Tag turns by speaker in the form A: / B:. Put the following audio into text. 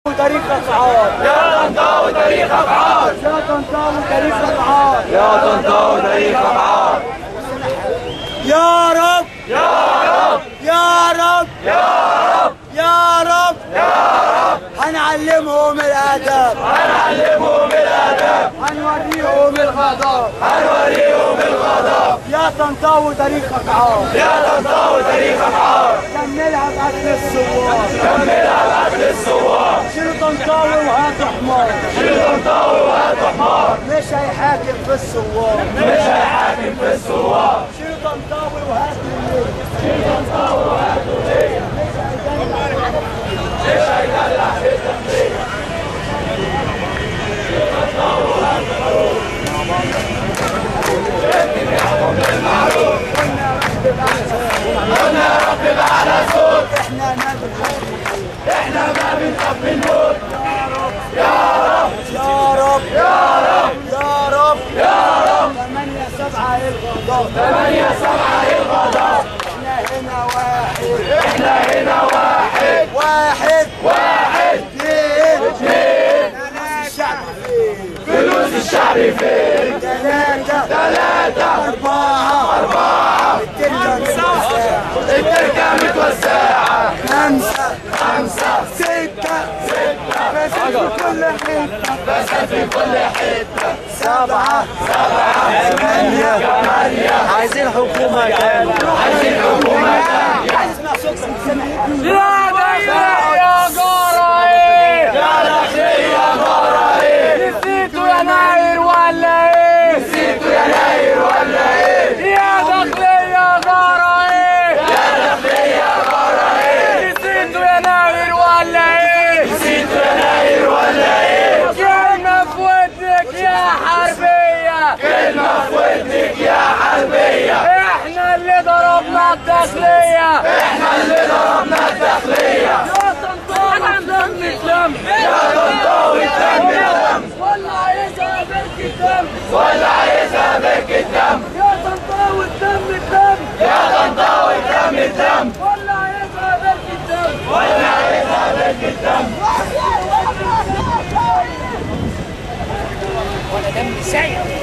A: تاريخك عار
B: يا طنطاوي تاريخك عار
A: يا طنطاوي تاريخك عار
B: يا طنطاوي تاريخك عار
A: يا رب
B: يا رب
A: يا رب
B: يا رب
A: يا رب
B: يا رب
A: هنعلمهم الادب
B: هنعلمهم الادب
A: هنوريهم الغضب
B: هنوريهم الغضب
A: يا طنطاوي تاريخك عار
B: يا طنطاوي تاريخك عار
A: كملها بأكل الثوار
B: كملها بأكل الثوار
A: شيلوا طنطاوي وهاتوا حمار
B: شيل طنطاوي وهات حمار
A: مش هيحاكم في الثوار
B: مش هيحاكم في الثوار
A: شيلوا طنطاوي وهاتوا الليل
B: على صوت
A: احنا نبي
B: احنا ما بنخاف من الموت
A: يا رب
B: يا رب
A: يا رب
B: يا رب
A: 8 7 الغضب
B: ثمانية سبعة الغضب
A: احنا هنا واحد
B: احنا هنا واحد
A: واحد
B: واحد
A: اثنين
B: اثنين
A: الشعب فين
B: فلوس الشعب فين
A: ثلاثة
B: ثلاثة
A: أربعة
B: أربعة
A: التركة متوسعة
B: التركة متوسعة
A: خمسة
B: خمسة
A: ستة
B: ستة
A: فساد في كل حتة
B: فساد في كل حتة
A: سبعة
B: سبعة
A: ثمانية
B: ثمانية
A: عايزين حكومة تانية
B: عايزين حكومة تانية
A: عايزنا صوتكم سمع
C: يا داخلية يا جارة ايه
B: يا داخلية جارة ايه
C: نسيتوا يناير ولا ايه
B: نسيتوا يناير ولا ايه
C: يا داخلية يا جارة ايه
B: يا داخلية جارة ايه
C: نسيتوا يناير ولا ايه
B: نسيتوا يناير ولا ايه
C: كلمة في ودنك يا حربية
B: كلمة في ودنك يا حربية
C: احنا اللي ضربنا الداخلية
B: احنا اللي ضربنا الداخلية
C: يا طنطاوي دم دم
B: يا طنطاوي دم دم
C: ولا عايزها بركة دم
B: ولا عايزها بركة دم
C: يا طنطاوي دم دم
B: يا طنطاوي دم دم
C: ولا عايزها بركة دم
B: ولا عايزها بركة دم
C: ولا دم سايق